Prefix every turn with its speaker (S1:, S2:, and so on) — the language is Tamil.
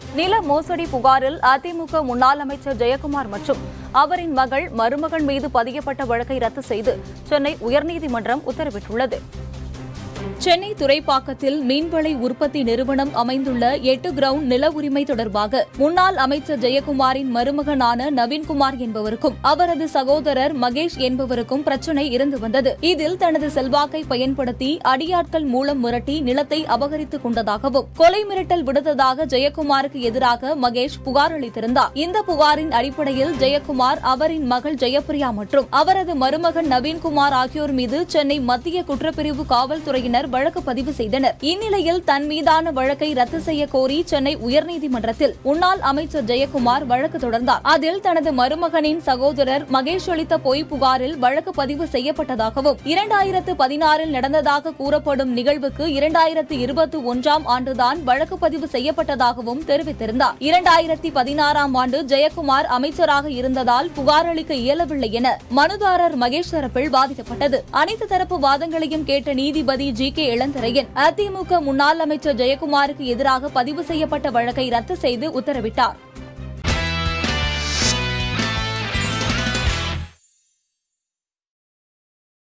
S1: நில மோசடி புகாரில் அதிமுக முன்னாள் அமைச்சர் ஜெயக்குமார் மற்றும் அவரின் மகள் மருமகன் மீது பதியப்பட்ட வழக்கை ரத்து செய்து சென்னை உயர்நீதிமன்றம் உத்தரவிட்டுள்ளது சென்னை துறைப்பாக்கத்தில் மீன்வளை உற்பத்தி நிறுவனம் அமைந்துள்ள எட்டு கிரவுண்ட் நில உரிமை தொடர்பாக முன்னாள் அமைச்சர் ஜெயக்குமாரின் மருமகனான நவீன்குமார் என்பவருக்கும் அவரது சகோதரர் மகேஷ் என்பவருக்கும் பிரச்சினை இருந்து வந்தது இதில் தனது செல்வாக்கை பயன்படுத்தி அடியாட்கள் மூலம் மிரட்டி நிலத்தை அபகரித்துக் கொண்டதாகவும் கொலை மிரட்டல் விடுத்ததாக ஜெயக்குமாருக்கு எதிராக மகேஷ் புகார் அளித்திருந்தார் இந்த புகாரின் அடிப்படையில் ஜெயக்குமார் அவரின் மகள் ஜெயப்பிரியா மற்றும் அவரது மருமகன் நவீன்குமார் ஆகியோர் மீது சென்னை மத்திய குற்றப்பிரிவு காவல்துறையினர் வழக்கு பதிவு செய்தனர் இந்நிலையில் தன் மீதான வழக்கை ரத்து செய்ய கோரி சென்னை உயர்நீதிமன்றத்தில் முன்னாள் அமைச்சர் ஜெயக்குமார் வழக்கு தொடர்ந்தார் அதில் தனது மருமகனின் சகோதரர் மகேஷ் அளித்த பொய் புகாரில் வழக்கு பதிவு செய்யப்பட்டதாகவும் இரண்டாயிரத்து பதினாறில் நடந்ததாக கூறப்படும் நிகழ்வுக்கு இரண்டாயிரத்து இருபத்தி ஒன்றாம் ஆண்டுதான் வழக்கு பதிவு செய்யப்பட்டதாகவும் தெரிவித்திருந்தார் இரண்டாயிரத்தி பதினாறாம் ஆண்டு ஜெயக்குமார் அமைச்சராக இருந்ததால் புகார் அளிக்க இயலவில்லை என மனுதாரர் மகேஷ் தரப்பில் வாதிக்கப்பட்டது அனைத்து தரப்பு வாதங்களையும் கேட்ட நீதிபதி ஜி கே இளந்தரையன் அதிமுக முன்னாள் அமைச்சர் ஜெயக்குமாருக்கு எதிராக பதிவு செய்யப்பட்ட வழக்கை ரத்து செய்து உத்தரவிட்டார்